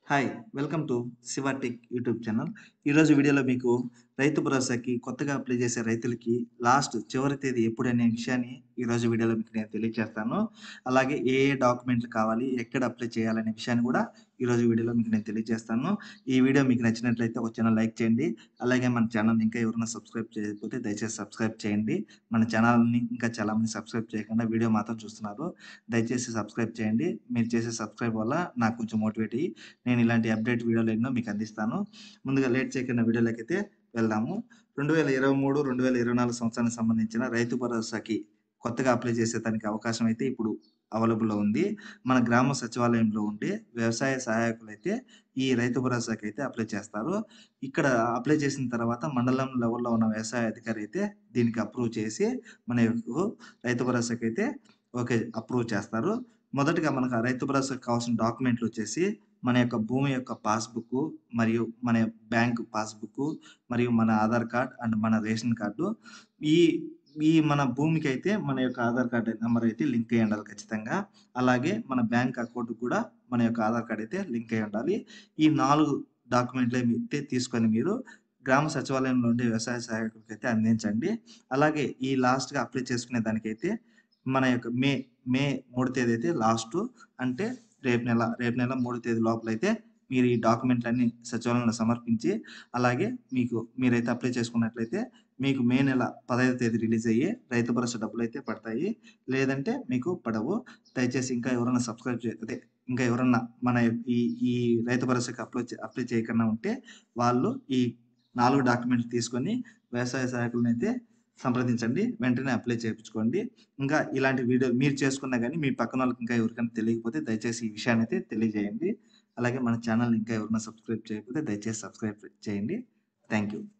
hi welcome to Shiva tech YouTube channel ఈరోజు వీడియోలో మీకు రైతు భరోసాకి కొత్తగా అప్లై చేసే రైతులకి లాస్ట్ చివరి తేదీ ఎప్పుడు అనే విషయాన్ని ఈరోజు వీడియోలో మీకు నేను తెలియజేస్తాను అలాగే ఏ ఏ డాక్యుమెంట్లు కావాలి ఎక్కడ అప్లై చేయాలనే విషయాన్ని కూడా ఈరోజు వీడియోలో మీకు నేను తెలియజేస్తాను ఈ వీడియో మీకు నచ్చినట్లయితే ఒక ఛానల్ లైక్ చేయండి అలాగే మన ఛానల్ ఇంకా ఎవరైనా సబ్స్క్రైబ్ చేయకపోతే దయచేసి సబ్స్క్రైబ్ చేయండి మన ఛానల్ని ఇంకా చాలామంది సబ్స్క్రైబ్ చేయకుండా వీడియో మాత్రం చూస్తున్నారు దయచేసి సబ్స్క్రైబ్ చేయండి మీరు చేసే సబ్స్క్రైబ్ వల్ల నాకు కొంచెం మోటివేట్ అయ్యి నేను ఇలాంటి అప్డేట్ వీడియోలు ఎన్నో మీకు అందిస్తాను ముందుగా లేట్ చేయకుండా వీడియోలోకి అయితే వెళ్దాము రెండు వేల ఇరవై మూడు రెండు వేల ఇరవై నాలుగు సంవత్సరానికి సంబంధించిన రైతు భరోసాకి కొత్తగా అప్లై చేసేదానికి అవకాశం అయితే ఇప్పుడు అవైలబుల్లో ఉంది మన గ్రామ సచివాలయంలో ఉండే వ్యవసాయ సహాయకులు అయితే ఈ రైతు భరోసాకి అయితే అప్లై చేస్తారు ఇక్కడ అప్లై చేసిన తర్వాత మండలం లెవెల్లో ఉన్న వ్యవసాయ అధికారి అయితే దీనికి అప్రూవ్ చేసి మన యొక్క రైతు భరోసాకి అయితే ఓకే అప్రూవ్ చేస్తారు మొదటగా మనకు ఆ రైతు భరోసాకు కావాల్సిన డాక్యుమెంట్లు వచ్చేసి మన యొక్క భూమి యొక్క పాస్బుక్ మరియు మన బ్యాంక్ పాస్బుక్ మరియు మన ఆధార్ కార్డ్ అండ్ మన రేషన్ కార్డు ఈ ఈ మన భూమికి అయితే మన యొక్క ఆధార్ కార్డ్ నెంబర్ అయితే లింక్ అయ్యి ఉండాలి ఖచ్చితంగా అలాగే మన బ్యాంక్ అకౌంట్ కూడా మన యొక్క ఆధార్ కార్డ్ అయితే లింక్ అయ్యి ఉండాలి ఈ నాలుగు డాక్యుమెంట్లు అయితే తీసుకొని మీరు గ్రామ సచివాలయంలో ఉండే వ్యవసాయ సహాయకులకి అయితే అందించండి అలాగే ఈ లాస్ట్గా అప్లై చేసుకునే దానికైతే మన యొక్క మే మే మూడు తేదీ అయితే లాస్ట్ అంటే రేపు నెల రేపు నెల మూడు తేదీ లోపల అయితే మీరు ఈ డాక్యుమెంట్లన్నీ సచివాలయంలో సమర్పించి అలాగే మీకు మీరైతే అప్లై చేసుకున్నట్లయితే మీకు మే నెల పదహైదు తేదీ రిలీజ్ అయ్యి రైతు భరోసా డబ్బులు అయితే పడతాయి లేదంటే మీకు పడవు దయచేసి ఇంకా ఎవరైనా సబ్స్క్రైబ్ చే అదే ఇంకా ఎవరన్నా మన ఈ ఈ రైతు భరోసాకి అప్లై అప్లై చేయకుండా ఉంటే వాళ్ళు ఈ నాలుగు డాక్యుమెంట్లు తీసుకొని వ్యవసాయ సహాయకులను అయితే సంప్రదించండి వెంటనే అప్లై చేయించుకోండి ఇంకా ఇలాంటి వీడియో మీరు చేసుకున్నా కానీ మీ పక్కన వాళ్ళకి ఇంకా ఎవరికైనా తెలియకపోతే దయచేసి ఈ విషయాన్ని అయితే తెలియజేయండి అలాగే మన ఛానల్ ఇంకా ఎవరైనా సబ్స్క్రైబ్ చేయకపోతే దయచేసి సబ్స్క్రైబ్ చేయండి థ్యాంక్ యూ